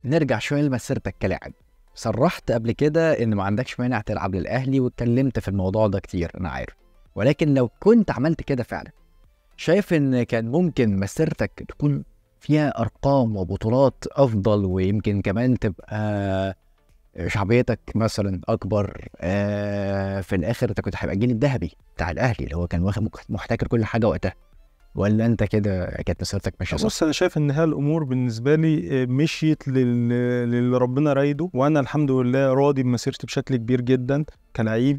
نرجع شويه لمسيرتك كلاعب صرحت قبل كده ان ما عندكش مانع تلعب للاهلي واتكلمت في الموضوع ده كتير انا عارف ولكن لو كنت عملت كده فعلا شايف ان كان ممكن مسيرتك تكون فيها ارقام وبطولات افضل ويمكن كمان تبقى شعبيتك مثلا اكبر آه في الاخر انت كنت هيبقى الجيل الذهبي بتاع الاهلي اللي هو كان واخد محتكر كل حاجه وقتها ولا انت كده كانت مسيرتك ماشيه صح؟ بص انا شايف ان هي الامور بالنسبه لي مشيت لل... للي ربنا رايده وانا الحمد لله راضي بمسيرتي بشكل كبير جدا كلعيب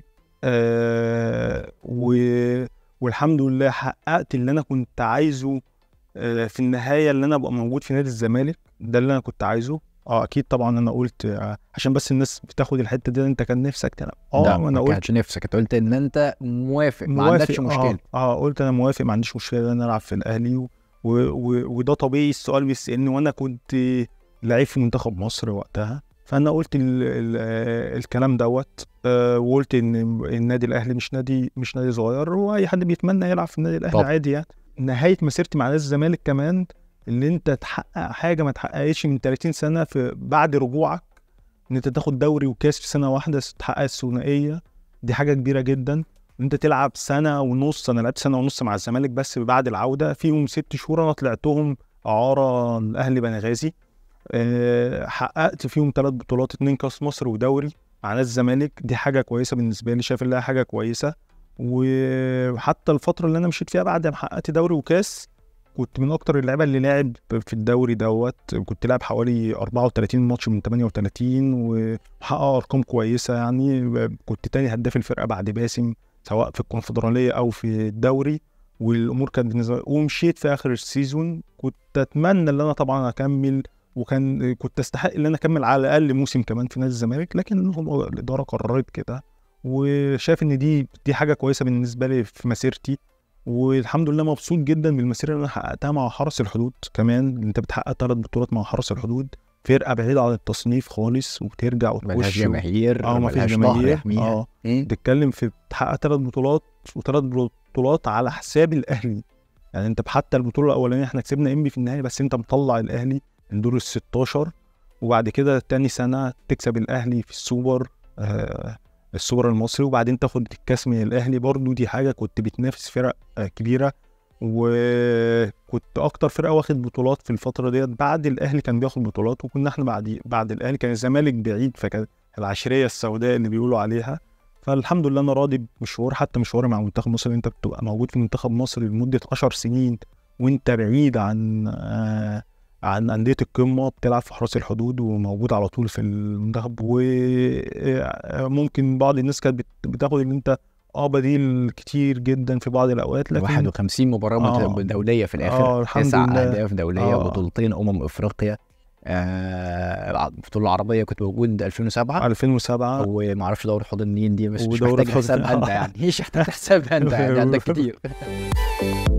آه و... والحمد لله حققت اللي انا كنت عايزه آه في النهايه اللي انا ابقى موجود في نادي الزمالك ده اللي انا كنت عايزه اه اكيد طبعا انا قلت آه عشان بس الناس بتاخد الحته دي انت كان نفسك تلعب اه انا قلت ما كانش نفسك انت قلت ان انت موافق, ما عندكش مشكله اه, آه قلت انا موافق ما عنديش مشكله ان انا العب في الاهلي و... و... و... وده طبيعي السؤال بيسالني وانا كنت لعيب في منتخب مصر وقتها فانا قلت ال... ال... الكلام دوت آه وقلت ان النادي الاهلي مش نادي مش نادي صغير واي حد بيتمنى يلعب في النادي الاهلي طب. عادي يعني نهايه مسيرتي مع نادي الزمالك كمان اللي انت تحقق حاجه ما تحققتش من 30 سنه في بعد رجوعك ان انت تاخد دوري وكاس في سنه واحده تحقق الثنائيه دي حاجه كبيره جدا ان انت تلعب سنه ونص انا لعبت سنه ونص مع الزمالك بس بعد العوده فيهم ست شهور انا طلعتهم اعاره الاهلي بنغازي أه حققت فيهم ثلاث بطولات اتنين كاس مصر ودوري مع الزمالك دي حاجه كويسه بالنسبه لي شايف انها حاجه كويسه وحتى الفتره اللي انا مشيت فيها بعد ما حققت دوري وكاس كنت من اكتر اللعيبه اللي لعب في الدوري دوت كنت لاعب حوالي 34 ماتش من 38 وحقق ارقام كويسه يعني كنت تاني هداف الفرقه بعد باسم سواء في الكونفدراليه او في الدوري والامور كانت بالنسبه ومشيت في اخر السيزون كنت اتمنى ان انا طبعا اكمل وكان كنت استحق ان انا اكمل على الاقل موسم كمان في نادي الزمالك لكن الاداره قررت كده وشايف ان دي دي حاجه كويسه بالنسبه لي في مسيرتي والحمد لله مبسوط جدا بالمسيره اللي انا حققتها مع حرس الحدود كمان انت بتحقق ثلاث بطولات مع حرس الحدود فرقه بعيده عن التصنيف خالص وترجع وتخش جماهير اه ما فيش جماهير اه بتتكلم في بتحقق ثلاث بطولات وثلاث بطولات على حساب الاهلي يعني انت حتى البطوله الاولانيه احنا كسبنا انبي في النهايه بس انت مطلع الاهلي من دور ال 16 وبعد كده تاني سنه تكسب الاهلي في السوبر آه السوبر المصري وبعدين تاخد الكاس من الاهلي برضو دي حاجه كنت بتنافس فرق كبيره وكنت اكتر فرقه واخد بطولات في الفتره ديت بعد الاهلي كان بياخد بطولات وكنا احنا بعد بعد الاهلي كان الزمالك بعيد فكان العشريه السوداء اللي بيقولوا عليها فالحمد لله انا راضي بمشوار حتى مشواري مع منتخب مصر انت بتبقى موجود في منتخب مصر لمده 10 سنين وانت بعيد عن آه عن انديه القمه بتلعب في حراس الحدود وموجود على طول في المنتخب وممكن بعض الناس كانت بتاخد ان انت اه بديل كتير جدا في بعض الاوقات لكن 51 مباراه آه دوليه في الاخر آه تسع اهداف دوليه آه بطولتين امم افريقيا آه البطوله العربيه كنت موجود 2007 2007 وما اعرفش دوره حوض النيل دي بس مش محتاج حسابها انت يعني مش محتاج حسابها انت يعني عندك كتير